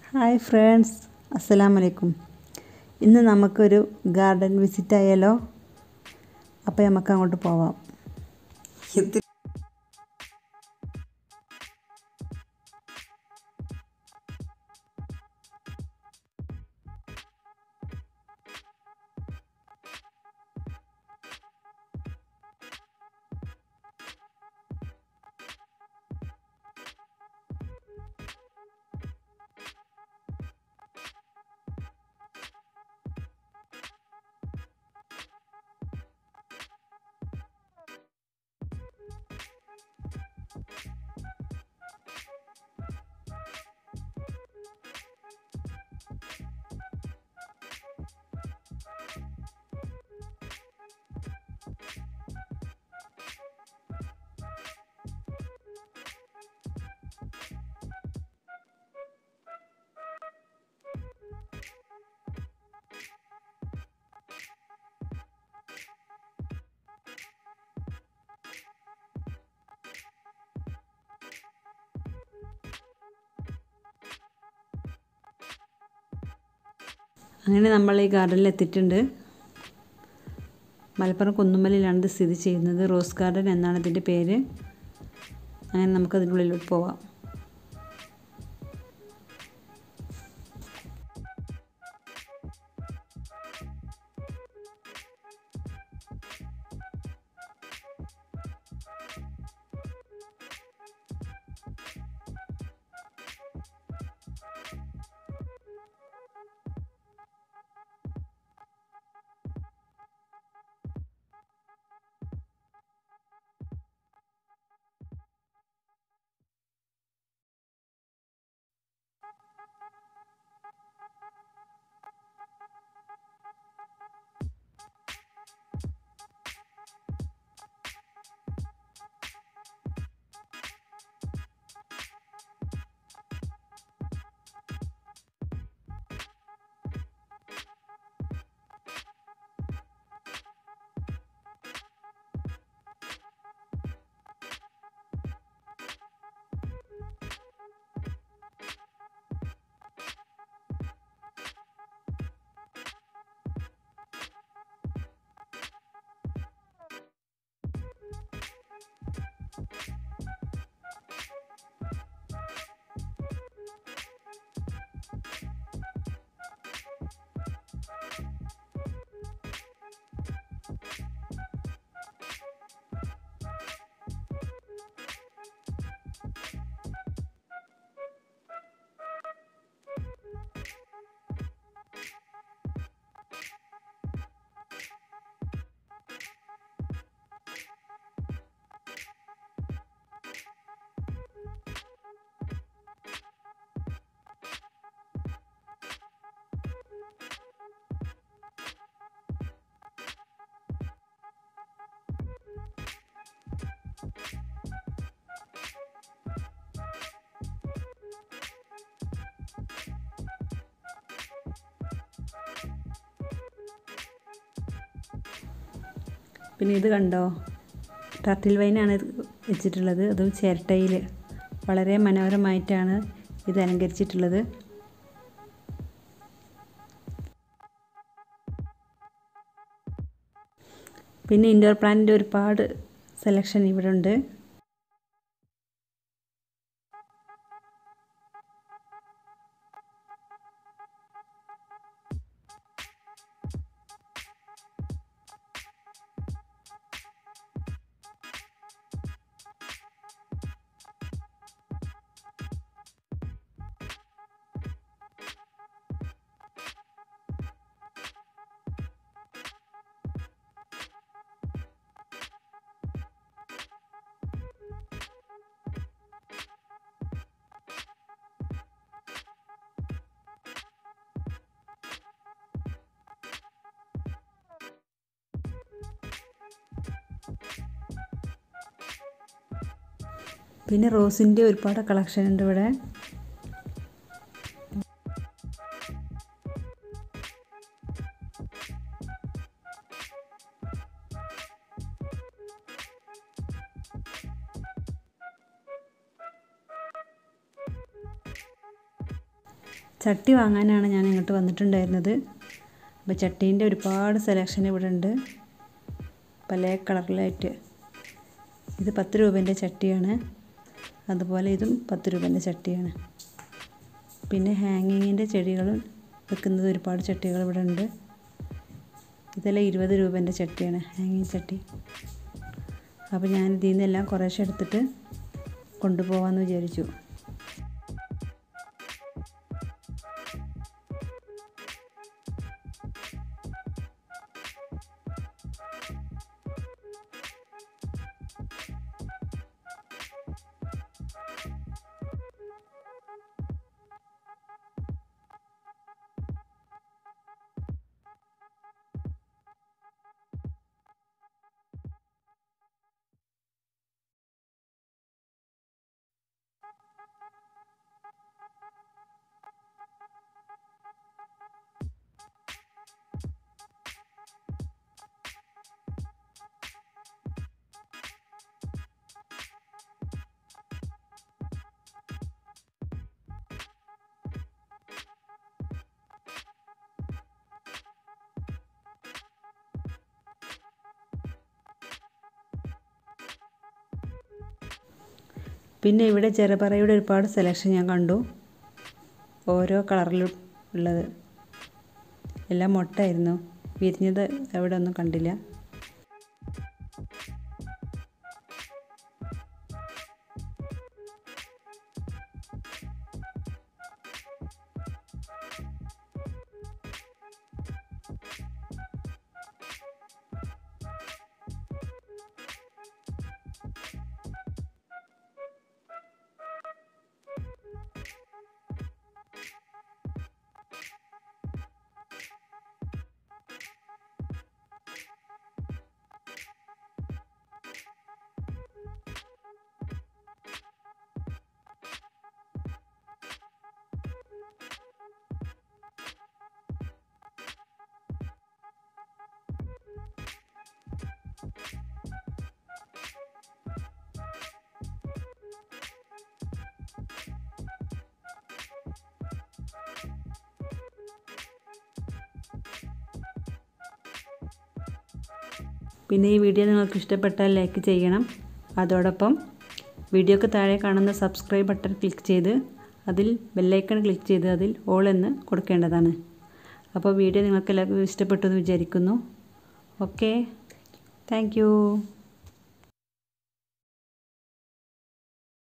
hi friends അസ്സലാമു അലൈക്കും ഇന്ന് നമുക്കൊരു ഗാർഡൻ വിസിറ്റ് ആയാലോ അപ്പോൾ നമുക്ക് അങ്ങോട്ട് പോവാം അങ്ങനെ നമ്മൾ ഈ ഗാർഡനിൽ എത്തിയിട്ടുണ്ട് മലപ്പുറം കുന്നുമ്മലിലാണ് ഇത് സ്ഥിതി ചെയ്യുന്നത് റോസ് ഗാർഡൻ എന്നാണ് ഇതിൻ്റെ പേര് അങ്ങനെ നമുക്കതിൻ്റെ ഉള്ളിലോട്ട് പോവാം പിന്നെ ഇത് കണ്ടോ ടർട്ടിൽ വൈനാണ് ഇത് വെച്ചിട്ടുള്ളത് അതും ചിരട്ടയിൽ വളരെ മനോഹരമായിട്ടാണ് ഇത് അലങ്കരിച്ചിട്ടുള്ളത് പിന്നെ ഇൻഡോർ പ്ലാന്റിൻ്റെ ഒരുപാട് സെലക്ഷൻ ഇവിടെ ഉണ്ട് പിന്നെ റോസിൻ്റെ ഒരുപാട് കളക്ഷൻ ഉണ്ട് ഇവിടെ ചട്ടി വാങ്ങാനാണ് ഞാൻ ഇങ്ങോട്ട് വന്നിട്ടുണ്ടായിരുന്നത് അപ്പോൾ ചട്ടീൻ്റെ ഒരുപാട് സെലക്ഷൻ ഇവിടെ ഉണ്ട് പല കളറിലായിട്ട് ഇത് പത്ത് രൂപേൻ്റെ ചട്ടിയാണ് അതുപോലെ ഇതും പത്ത് രൂപേൻ്റെ ചട്ടിയാണ് പിന്നെ ഹാങ്ങിങ്ങിൻ്റെ ചെടികൾ വെക്കുന്നത് ഒരുപാട് ചട്ടികൾ ഇവിടെ ഉണ്ട് ഇതെല്ലാം ഇരുപത് രൂപേൻ്റെ ചട്ടിയാണ് ഹാങ്ങിങ് ചട്ടി അപ്പോൾ ഞാൻ ഇതിൽ നിന്നെല്ലാം കുറേശ്ശെ എടുത്തിട്ട് കൊണ്ടുപോകാമെന്ന് വിചാരിച്ചു പിന്നെ ഇവിടെ ചെറുപറയുടെ ഒരുപാട് സെലക്ഷൻ ഞാൻ കണ്ടു ഓരോ കളറിലും ഉള്ളത് എല്ലാം മുട്ടായിരുന്നു വിരിഞ്ഞത് എവിടെ ഒന്നും കണ്ടില്ല പിന്നെ ഈ വീഡിയോ നിങ്ങൾക്ക് ഇഷ്ടപ്പെട്ടാൽ ലൈക്ക് ചെയ്യണം അതോടൊപ്പം വീഡിയോക്ക് താഴെ കാണുന്ന സബ്സ്ക്രൈബ് ബട്ടൺ ക്ലിക്ക് ചെയ്ത് അതിൽ ബെല്ലൈക്കൺ ക്ലിക്ക് ചെയ്ത് അതിൽ ഓൾ എന്ന് കൊടുക്കേണ്ടതാണ് അപ്പോൾ വീഡിയോ നിങ്ങൾക്ക് എല്ലാവർക്കും ഇഷ്ടപ്പെട്ടു എന്ന് വിചാരിക്കുന്നു ഓക്കെ താങ്ക്